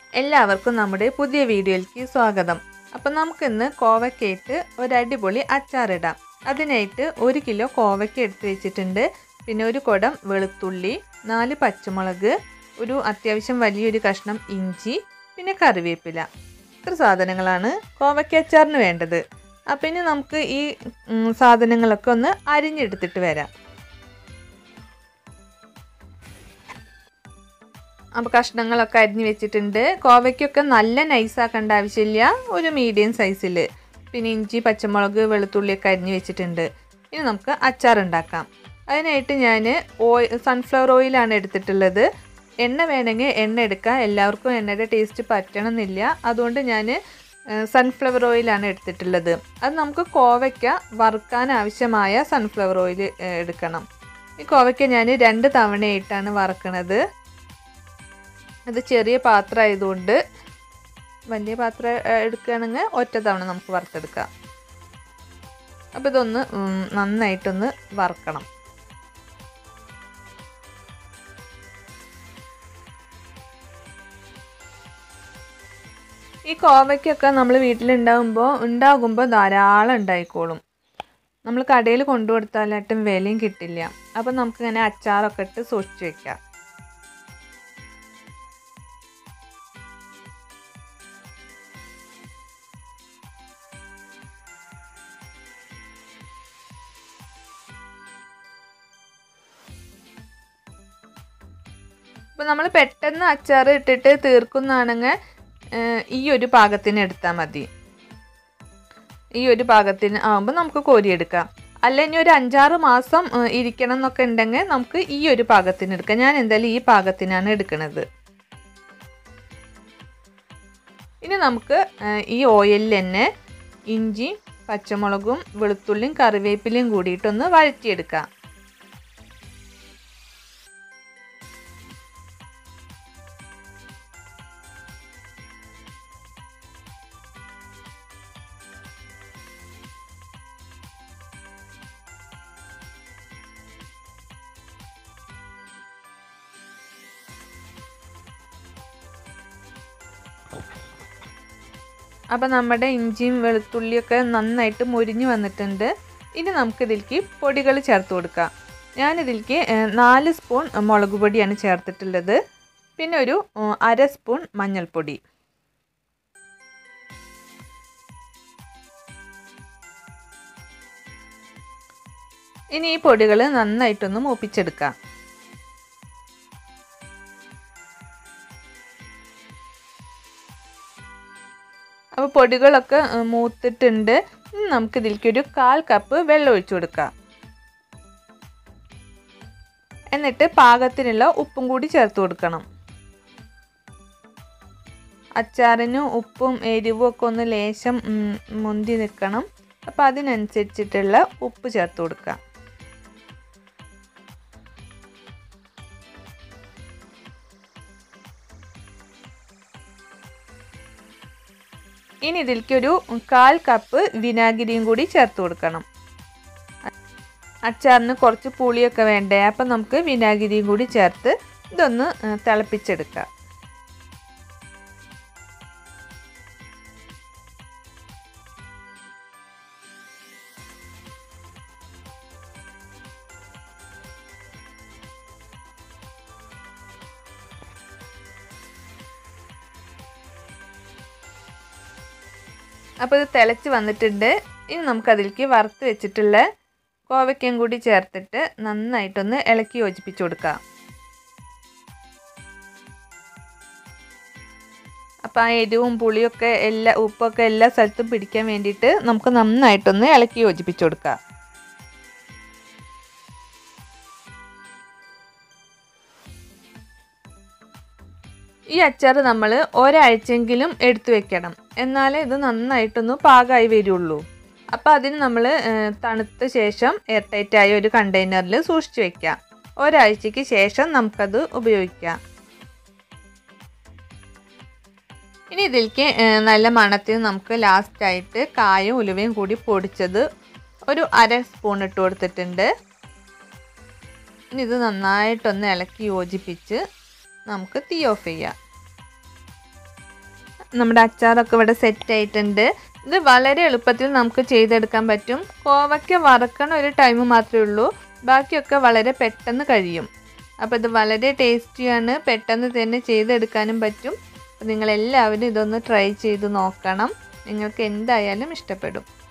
എല്ലാവർക്കും നമ്മുടെ പുതിയ വീഡിയോയിലേക്ക് സ്വാഗതം അപ്പം നമുക്കിന്ന് കോവക്കയിട്ട് ഒരു അടിപൊളി അച്ചാറിടാം അതിനായിട്ട് ഒരു കിലോ കോവക്ക എടുത്ത് വെച്ചിട്ടുണ്ട് പിന്നെ ഒരു കുടം വെളുത്തുള്ളി നാല് പച്ചമുളക് ഒരു അത്യാവശ്യം വലിയൊരു കഷ്ണം ഇഞ്ചി പിന്നെ കറിവേപ്പില ഇത്ര സാധനങ്ങളാണ് കോവക്ക അച്ചാറിന് വേണ്ടത് അപ്പം ഇനി നമുക്ക് ഈ ഉം, സാധനങ്ങളൊക്കെ ഒന്ന് അരിഞ്ഞെടുത്തിട്ട് വരാം അപ്പോൾ കഷ്ണങ്ങളൊക്കെ അരിഞ്ഞ് വെച്ചിട്ടുണ്ട് കോവയ്ക്കൊക്കെ നല്ല നൈസാക്കേണ്ട ആവശ്യമില്ല ഒരു മീഡിയം സൈസിൽ പിന്നെ ഇഞ്ചി പച്ചമുളക് വെളുത്തുള്ളിയൊക്കെ അരിഞ്ഞ് വെച്ചിട്ടുണ്ട് ഇനി നമുക്ക് അച്ചാർ ഉണ്ടാക്കാം അതിനായിട്ട് ഞാൻ ഓയിൽ സൺഫ്ലവർ ഓയിലാണ് എടുത്തിട്ടുള്ളത് എണ്ണ വേണമെങ്കിൽ എണ്ണ എടുക്കാം എല്ലാവർക്കും എണ്ണയുടെ ടേസ്റ്റ് പറ്റണമെന്നില്ല അതുകൊണ്ട് ഞാൻ സൺഫ്ലവർ ഓയിലാണ് എടുത്തിട്ടുള്ളത് അത് നമുക്ക് കോവയ്ക്ക വറുക്കാൻ ആവശ്യമായ സൺഫ്ലവർ ഓയിൽ എടുക്കണം ഈ കോവയ്ക്ക ഞാൻ രണ്ട് തവണയായിട്ടാണ് വറക്കണത് അത് ചെറിയ പാത്രം ആയതുകൊണ്ട് വലിയ പാത്രം ഏഹ്, എടുക്കുകയാണെങ്കിൽ ഒറ്റ തവണ നമുക്ക് വറുത്തെടുക്കാം അപ്പോൾ ഇതൊന്ന് ഉം, നന്നായിട്ടൊന്ന് വറുക്കണം ഈ കോവയ്ക്കൊക്കെ നമ്മൾ വീട്ടിലുണ്ടാകുമ്പോൾ ഉണ്ടാകുമ്പോൾ ധാരാളം ഉണ്ടായിക്കോളും നമ്മൾ കടയിൽ കൊണ്ടുകൊടുത്താലായിട്ടും വിലയും കിട്ടില്ല അപ്പം നമുക്കിങ്ങനെ അച്ചാറൊക്കെ ഇട്ട് സൂക്ഷിച്ച് വെക്കാം അപ്പോൾ നമ്മൾ പെട്ടെന്ന് അച്ചാർ ഇട്ടിട്ട് തീർക്കുന്നതാണെങ്കിൽ ഈ ഒരു പാകത്തിന് എടുത്താൽ മതി ഈ ഒരു പാകത്തിന് ആകുമ്പോൾ നമുക്ക് കോരിയെടുക്കാം അല്ല ഇനി ഒരു അഞ്ചാറ് മാസം ഏഹ്, ഇരിക്കണം എന്നൊക്കെ ഉണ്ടെങ്കിൽ നമുക്ക് ഈ ഒരു പാകത്തിന് എടുക്കാം ഞാൻ എന്തായാലും ഈ പാകത്തിനാണ് എടുക്കുന്നത് ഇനി നമുക്ക് ഏഹ്, ഈ ഓയിലിൽ തന്നെ ഇഞ്ചി പച്ചമുളകും വെളുത്തുള്ളിയും കറിവേപ്പിലയും കൂടിയിട്ടൊന്ന് വഴറ്റിയെടുക്കാം അപ്പം നമ്മുടെ ഇഞ്ചിയും വെളുത്തുള്ളിയൊക്കെ നന്നായിട്ട് മുരിഞ്ഞ് വന്നിട്ടുണ്ട് ഇനി നമുക്കിതിലേക്ക് പൊടികൾ ചേർത്ത് കൊടുക്കാം ഞാനിതിലേക്ക് ഏഹ്, നാല് സ്പൂൺ മുളക് പൊടിയാണ് ചേർത്തിട്ടുള്ളത് പിന്നെ ഒരു ഉം, അര സ്പൂൺ മഞ്ഞൾപ്പൊടി ഇനി ഈ പൊടികൾ നന്നായിട്ടൊന്ന് മൂപ്പിച്ചെടുക്കാം അപ്പോൾ പൊടികളൊക്കെ ഏഹ്, മൂത്തിട്ടുണ്ട് ഇനി നമുക്ക് ഇതിലേക്ക് ഒരു കാൽ കപ്പ് വെള്ളം ഒഴിച്ചു കൊടുക്കാം എന്നിട്ട് പാകത്തിനുള്ള ഉപ്പും കൂടി ചേർത്ത് കൊടുക്കണം അച്ചാറിന് ഉപ്പും എരിവും ഒക്കെ ഒന്ന് ലേശം ഉം, മുന്തി നിൽക്കണം അപ്പോൾ അതിനനുസരിച്ചിട്ടുള്ള ഉപ്പ് ചേർത്ത് കൊടുക്കാം ഇനി ഇതിലേക്ക് ഒരു കാൽ കപ്പ് വിനാഗിരിയും കൂടി ചേർത്ത് കൊടുക്കണം അച്ചാറിന് കുറച്ച് പുളിയൊക്കെ വേണ്ടേ അപ്പം നമുക്ക് വിനാഗിരിയും കൂടി ചേർത്ത് ഇതൊന്ന് ഏഹ്, തിളപ്പിച്ചെടുക്കാം അപ്പോൾ ഇത് തിളച്ച് വന്നിട്ടുണ്ട് ഇനി നമുക്ക് അതിലേക്ക് വറുത്ത് വെച്ചിട്ടുള്ള കോവയ്ക്കയും കൂടി ചേർത്തിട്ട് നന്നായിട്ടൊന്ന് ഇളക്കി യോജിപ്പിച്ച് കൊടുക്കാം അപ്പോൾ ആ എരിവും പുളിയൊക്കെ എല്ലാ ഉപ്പൊക്കെ എല്ലാ സ്ഥലത്തും പിടിക്കാൻ വേണ്ടിയിട്ട് നമുക്ക് നന്നായിട്ടൊന്ന് ഇളക്കി യോജിപ്പിച്ച് കൊടുക്കാം ഈ അച്ചാർ നമ്മൾ ഒരാഴ്ചയെങ്കിലും എടുത്തു വെക്കണം എന്നാലേ ഇത് നന്നായിട്ടൊന്ന് പാകമായി വരുള്ളൂ അപ്പോൾ അതിന് നമ്മൾ തണുത്ത ശേഷം എയർ ടൈറ്റായ ഒരു കണ്ടെയ്നറിൽ സൂക്ഷിച്ചു വെക്കാം ഒരാഴ്ചയ്ക്ക് ശേഷം നമുക്കത് ഉപയോഗിക്കാം ഇനി ഇതിലേക്ക് ഏഹ്, നല്ല മണത്തിന് നമുക്ക് ലാസ്റ്റായിട്ട് കായും ഉലുവയും കൂടി പൊടിച്ചത് ഒരു അര സ്പൂൺ ഇട്ട് കൊടുത്തിട്ടുണ്ട് ഇനി ഇത് നന്നായിട്ടൊന്ന് ഇളക്കി യോജിപ്പിച്ച് നമുക്ക് തീ ഓഫ് ചെയ്യാം നമ്മുടെ അച്ചാറൊക്കെ ഇവിടെ സെറ്റ് ആയിട്ടുണ്ട് ഇത് വളരെ എളുപ്പത്തിൽ നമുക്ക് ചെയ്തെടുക്കാൻ പറ്റും കോവയ്ക്ക വറക്കണ ഒരു ടൈം മാത്രമേ ഉള്ളൂ ബാക്കിയൊക്കെ വളരെ പെട്ടെന്ന് കഴിയും അപ്പോൾ ഇത് വളരെ ടേസ്റ്റിയാണ് പെട്ടെന്ന് തന്നെ ചെയ്തെടുക്കാനും പറ്റും അപ്പോൾ നിങ്ങളെല്ലാവരും ഇതൊന്ന് ട്രൈ ചെയ്ത് നോക്കണം നിങ്ങൾക്ക് എന്തായാലും ഇഷ്ടപ്പെടും